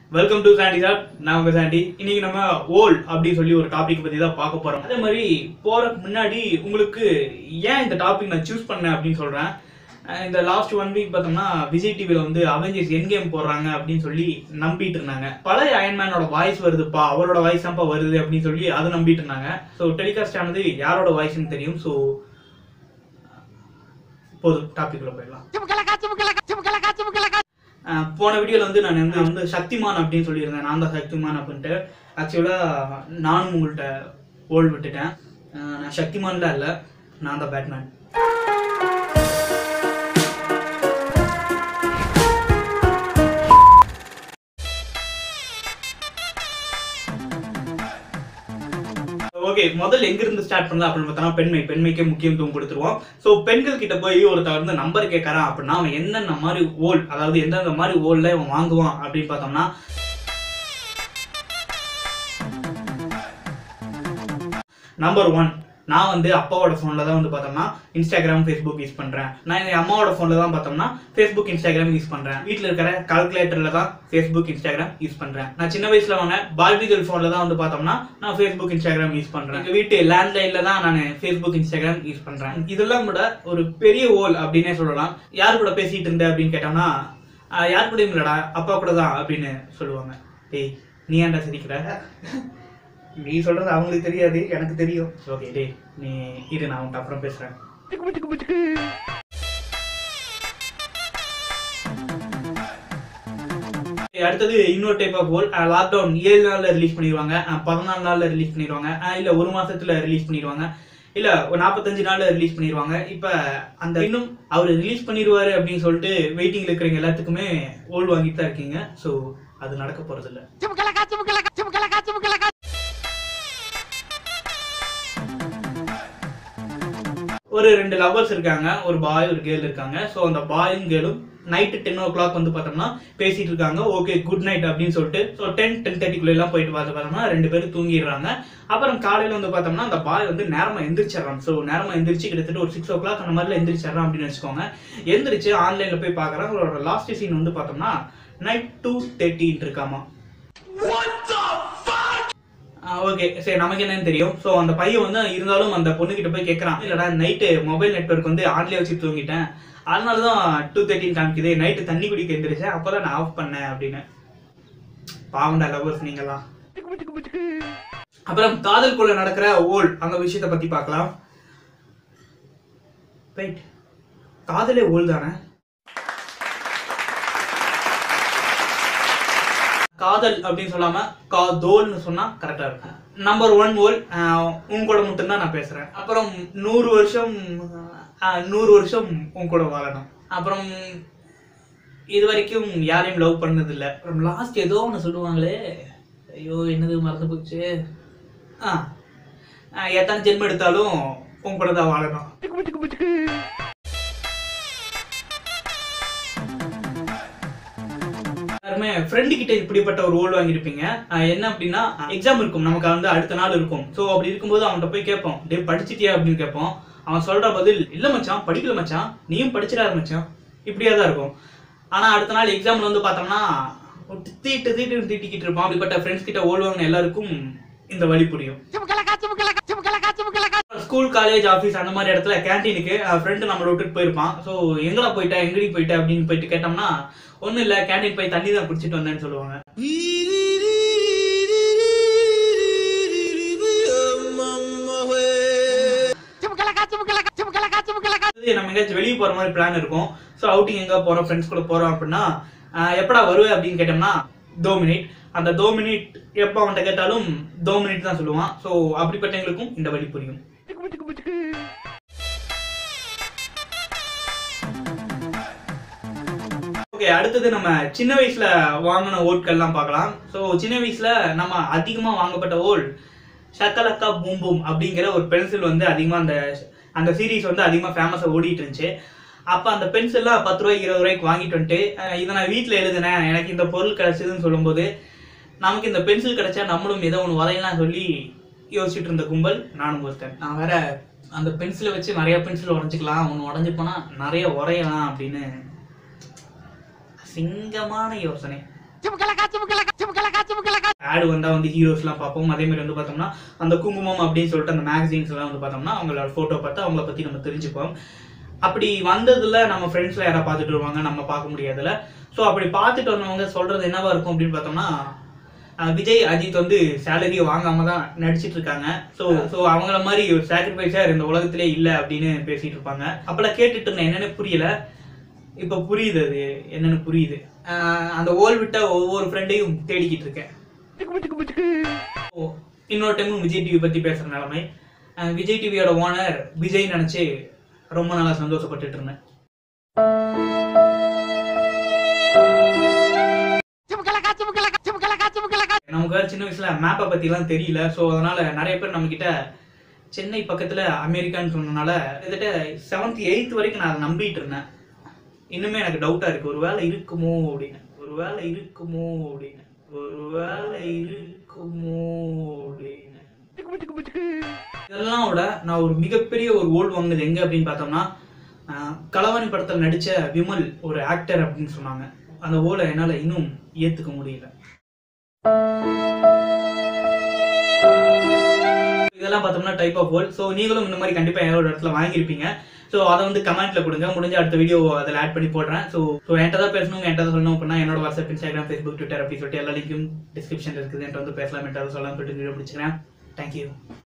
welcome to Chandy sir நான் உங்க சாண்டி இன்னைக்கு நம்ம ஓல் அப்படின்னு சொல்லி ஒரு டாபிக் பத்தி தான் பார்க்க போறோம் அதே மாதிரி போறதுக்கு முன்னாடி உங்களுக்கு ஏன் இந்த டாபிக் நான் சூஸ் பண்ணேன் அப்படின்னு சொல்றேன் அஹ் இந்த லாஸ்ட் ஒன் வீக் பார்த்தோம்னா விஜய் டிவில வந்து அவெஞ்சர்ஸ் என் கேம் போடுறாங்க அப்படின்னு சொல்லி நம்பிட்டு இருந்தாங்க பழைய அயன்மேனோட வாய்ஸ் வருதுப்பா அவரோட வாய்ஸ் தான்ப்பா வருது அப்படின்னு சொல்லி அதை நம்பிட்டு இருந்தாங்க ஸோ டெலிகாஸ்ட் ஆனது யாரோட வாய்ஸ்னு தெரியும் ஸோ போதும் டாபிக்ல போயிடலாம் அஹ் போன வீடியோல வந்து நான் வந்து வந்து சக்திமான் அப்படின்னு சொல்லியிருந்தேன் நான் தான் சக்திமான் அப்படின்ட்டு ஆக்சுவலா நானும் உங்கள்கிட்ட ஓல் விட்டுட்டேன் அஹ் நான் சக்திமான்ல இல்ல நான் தான் பேட்மேன் ஓகே முதல்ல எங்க இருந்து ஸ்டார்ட் பண்ணலாம் அப்படின்னு பார்த்தோம்னா பெண்மை பெண்மைக்கே முக்கியத்துவம் கொடுத்துருவோம் ஸோ பெண்கள் கிட்ட போய் ஒருத்தர் வந்து நம்பர் கேட்கறான் அப்படின்னா அவன் என்னென்ன மாதிரி ஓல் அதாவது எந்தெந்த மாதிரி ஓல்ல இவன் வாங்குவான் அப்படின்னு பார்த்தோம்னா நம்பர் ஒன் நான் வந்து அப்பாவோட ஃபோனில் தான் வந்து பார்த்தோம்னா இன்ஸ்டாகிராம் ஃபேஸ்புக் யூஸ் பண்ணுறேன் நான் என் அம்மாவோட ஃபோனில் தான் பார்த்தோம்னா ஃபேஸ்புக் இன்ஸ்டாகிராம் யூஸ் பண்ணுறேன் வீட்டில் இருக்கிற கால்குலேட்டரில் தான் ஃபேஸ்புக் இன்ஸ்டாகிராம் யூஸ் பண்ணுறேன் நான் சின்ன வயசில் வாங்க பார்பிகல் ஃபோனில் தான் வந்து பார்த்தோம்னா நான் ஃபேஸ்புக் இன்ஸ்டாகிராம் யூஸ் பண்ணுறேன் எங்கள் வீட்டு லேண்ட்லைனில் தான் நான் ஃபேஸ்புக் இன்ஸ்டாகிராம் யூஸ் பண்ணுறேன் இதெல்லாம் கூட ஒரு பெரிய ஓல் அப்படின்னே சொல்லலாம் யார் கூட பேசிகிட்டு இருந்த அப்படின்னு கேட்டோம்னா "ஆஹ், யார் கூடயும் இல்லடா அப்பா கூட தான் அப்படின்னு சொல்லுவாங்க டேய் நீ ஏன்டா சிரிக்கிற நீ சொல்றது அவங்களுக்கு தெரியாது எனக்கு தெரியும் ஓகே டேய் நீ இரு நான் உன்கிட்ட அப்புறம் பேசுறேன் அடுத்தது இன்னொரு டைப் ஆஃப் கோல் லாக்டவுன் ஏழு நாள்ல ரிலீஸ் பண்ணிடுவாங்க அஹ் பதினாலு நாள்ல ரிலீஸ் பண்ணிடுவாங்க அஹ் இல்ல ஒரு மாசத்துல ரிலீஸ் பண்ணிடுவாங்க இல்ல ஒரு நாற்பத்தஞ்சு நாள்ல ரிலீஸ் பண்ணிடுவாங்க இப்ப அந்த இன்னும் அவர் ரிலீஸ் பண்ணிடுவாரு அப்படின்னு சொல்லிட்டு வெயிட்டிங்ல இருக்கிறவங்க எல்லாத்துக்குமே ஓல் வாங்கிட்டு தான் இருக்கீங்க ஸோ அது நடக்க போறது இல்ல ஒரு ரெண்டு லவர்ஸ் இருக்காங்க ஒரு பாய் ஒரு கேர்ள் இருக்காங்க ஸோ அந்த பாயும் கேர்ளும் நைட்டு டென் ஓ கிளாக் வந்து பார்த்தோம்னா பேசிட்டு இருக்காங்க ஓகே குட் நைட் அப்படின்னு சொல்லிட்டு ஸோ டென் டென் தேர்ட்டிக்குள்ள எல்லாம் போயிட்டு பார்த்து பார்த்தோம்னா ரெண்டு பேரும் தூங்கிடுறாங்க அப்புறம் காலையில வந்து பார்த்தோம்னா அந்த பாய் வந்து நேரமா எந்திரிச்சிடறான் ஸோ நேரமா எந்திரிச்சு கிட்டத்தட்ட ஒரு சிக்ஸ் ஓ கிளாக் அந்த மாதிரில எந்திரிச்சிடறான் அப்படின்னு வச்சுக்கோங்க எந்திரிச்சு ஆன்லைன்ல போய் பார்க்குறான் அவரோட லாஸ்ட் சீன் வந்து பார்த்தோம்னா நைட் டூ தேர்ட்டின் இருக்காமா ஓகே சரி நமக்கு என்னன்னு தெரியும் ஸோ அந்த பையன் வந்து இருந்தாலும் அந்த பொண்ணுகிட்ட போய் கேட்குறான் இல்லடா நைட்டு மொபைல் நெட்ஒர்க் வந்து ஆன்லேயே வச்சு தூங்கிட்டேன் அதனால தான் டூ தேர்ட்டின் காமிக்குது நைட்டு தண்ணி குடிக்க எந்திரிச்சேன் அப்போ தான் நான் ஆஃப் பண்ணேன் அப்படின்னு பாவண்டா லவர்ஸ் நீங்களாம் அப்புறம் காதலுக்குள்ள நடக்கிற ஓல் அந்த விஷயத்தை பத்தி பார்க்கலாம் ரைட் காதலே ஓல் தானே காதல் அப்படின்னு சொல்லாம காதோல்னு சொன்னா கரெக்டா இருக்கும் நம்பர் ஒன் ஓல் உன் கூட மட்டும்தான் நான் பேசுறேன் அப்புறம் நூறு வருஷம் ஆஹ், நூறு வருஷம் உன் கூட வாழணும் அப்புறம் இது வரைக்கும் யாரையும் லவ் பண்ணது இல்ல அப்புறம் லாஸ்ட் ஏதோ ஒன்று சொல்லுவாங்களே ஐயோ என்னது மறந்து போச்சு ஆ ஆஹ், எத்தனை ஜென்மம் எடுத்தாலும் உன் கூட தான் வாழணும் எல்லாருமே ஃப்ரெண்டு கிட்ட இப்படிப்பட்ட ஒரு ரோல் வாங்கியிருப்பீங்க அஹ் என்ன அப்படின்னா எக்ஸாம் இருக்கும் நமக்கு வந்து அடுத்த நாள் இருக்கும் ஸோ அப்படி இருக்கும்போது அவன்கிட்ட போய் கேட்போம் டே படிச்சிட்டியா அப்படின்னு கேட்போம் அவன் சொல்ற பதில் இல்ல மச்சான் படிக்கல மச்சான் நீயும் படிச்சிடாத மச்சான் இப்படியா தான் இருக்கும் ஆனா அடுத்த நாள் எக்ஸாம்ல வந்து பார்த்தோம்னா தீட்டு தீட்டு தீட்டிக்கிட்டு இருப்பான் அப்படிப்பட்ட ஃப்ரெண்ட்ஸ் கிட்ட ஓடுவாங்க எல்லாருக்கும் இந்த வழி புரியும் ஸ்கூல் காலேஜ் ஆஃபீஸ் அந்த மாதிரி இடத்துல கேண்டீனுக்கு ஃப்ரெண்டு நம்மளை விட்டுட்டு போயிருப்பான் ஸோ எங்கடா போயிட்ட எங்கடி போயிட்ட அப்படின்னு போயிட்டு கேட்டோம்னா ஒன்றும் இல்லை கேண்டீன் போய் தண்ணி தான் குடிச்சிட்டு வந்தேன்னு சொல்லுவாங்க அடுத்தது நம்ம எங்கேயாச்சும் வெளியே போற மாதிரி பிளான் இருக்கும் ஸோ அவுட்டிங் எங்க போறோம் ஃப்ரெண்ட்ஸ் கூட போறோம் அப்படின்னா ஆஹ் எப்படா வருவே அப்படின்னு கேட்டோம்னா தோ மினிட் அந்த தோ மினிட் எப்போ அவன்கிட்ட கேட்டாலும் தோ மினிட் தான் சொல்லுவான் ஸோ அப்படிப்பட்டவங்களுக்கும் இந்த வழி புரியும் ஓகே அடுத்தது நம்ம சின்ன வயசுல வாங்கின ஓட்கள்லாம் பார்க்கலாம் ஸோ சின்ன வயசுல நம்ம அதிகமா வாங்கப்பட்ட ஓல் ஷக்கலக்கா பூம் பூம் அப்படிங்கிற ஒரு பென்சில் வந்து அதிகமா அந்த அந்த சீரிஸ் வந்து அதிகமா ஃபேமஸா ஓடிட்டு இருந்துச்சு அப்ப அந்த பென்சில்லாம் பத்து ரூபாய்க்கு இருபது ரூபாய்க்கு வாங்கிட்டு வந்துட்டு அஹ் இதை நான் வீட்ல எழுதினேன் எனக்கு இந்த பொருள் கிடைச்சதுன்னு சொல்லும்போது நமக்கு இந்த பென்சில் கிடைச்சா நம்மளும் ஏதோ ஒன்று வரையலாம் சொல்லி யோசிச்சுட்டு இருந்த கும்பல் நானும் ஒருத்தன் நான் வேற அந்த பென்சிலை வச்சு நிறைய பென்சில் உடஞ்சிக்கலாம் ஒன்று உடஞ்சி போனா நிறைய உரையலாம் அப்படின்னு சிங்கமான யோசனை ஆடு வந்தால் வந்து ஹீரோஸ்லாம் பார்ப்போம் அதே மாதிரி வந்து பார்த்தோம்னா அந்த குங்குமம் அப்படின்னு சொல்லிட்டு அந்த மேகசின்ஸ்லாம் வந்து பார்த்தோம்னா அவங்களோட ஃபோட்டோ பார்த்து அவங்கள பற்றி நம்ம தெரிஞ்சுப்போம் அப்படி வந்ததுல நம்ம ஃப்ரெண்ட்ஸ்ல யாராவது பார்த்துட்டு வருவாங்க நம்ம பார்க்க முடியாதுல ஸோ அப்படி பார்த்துட்டு வந்தவங்க சொல்றது என்னவா இருக்கும் அப்படின்னு பார்த்தோம்னா அஹ் விஜய் அஜித் வந்து சேலரி வாங்காம தான் நடிச்சிட்டு இருக்காங்க ஸோ ஸோ அவங்கள மாதிரி ஒரு சாக்ரிஃபைஸாக இந்த உலகத்திலே இல்லை அப்படின்னு பேசிட்டு இருப்பாங்க அப்பெல்லாம் கேட்டுட்டு இருந்தேன் என்னன்னு புரியல இப்போ புரியுது அது என்னன்னு புரியுது அஹ் அந்த ஓல் விட்ட ஒவ்வொரு ஃப்ரெண்டையும் தேடிக்கிட்டு இருக்கேன் ஓ இன்னொரு டைமும் விஜய் டிவி பத்தி பேசுற நிலைமை அஹ் விஜய் டிவியோட ஓனர் விஜய் நினைச்சு ரொம்ப நாளா சந்தோஷப்பட்டுட்டு இருந்தேன் நமக்கு வேற சின்ன வயசுல மேப்பை பத்தி எல்லாம் தெரியல ஸோ அதனால நிறைய பேர் நம்ம கிட்ட சென்னை பக்கத்துல அமெரிக்கான்னு சொன்னனால கிட்டத்தட்ட செவன்த் எயித் வரைக்கும் நான் அதை நம்பிட்டு இருந்தேன் இன்னுமே எனக்கு டவுட்டா இருக்கு ஒரு வேலை இருக்குமோ அப்படின்னு ஒரு வேலை இருக்குமோ அப்படின்னு ஒரு வேலை இருக்குமோ அப்படின்னு இதெல்லாம் விட நான் ஒரு மிகப்பெரிய ஒரு ஓல்டு வாங்குது எங்க அப்படின்னு பார்த்தோம்னா ஆஹ், களவாணி படத்தில் நடிச்ச விமல் ஒரு ஆக்டர் அப்படின்னு சொன்னாங்க அந்த ஓலை என்னால இன்னும் ஏத்துக்க முடியல இதெல்லாம் பார்த்தோம்னா டைப் ஆஃப் வேர்ல்ட் ஸோ நீங்களும் இந்த மாதிரி கண்டிப்பாக ஏதோ ஒரு இடத்துல வாங்கியிருப்பீங்க ஸோ அதை வந்து கமெண்ட்ல கொடுங்க முடிஞ்ச அடுத்த வீடியோ அதில் ஆட் பண்ணி போடுறேன் ஸோ ஸோ என்கிட்ட தான் பேசணும் என்கிட்ட தான் சொல்லணும் அப்படின்னா என்னோட வாட்ஸ்அப் இன்ஸ்டாகிராம் ஃபேஸ்புக் ட்விட்டர் அப்படி சொல்லிட்டு எல்லா லிங்க்கும் டிஸ்கிரிப்ஷனில் இருக்குது என்கிட்ட வந்து பேசலாம் என்கிட்ட சொல்லலாம் சொல்லிட்டு வீடியோ பிடிச்சிக்கிறேன் தேங்க்யூ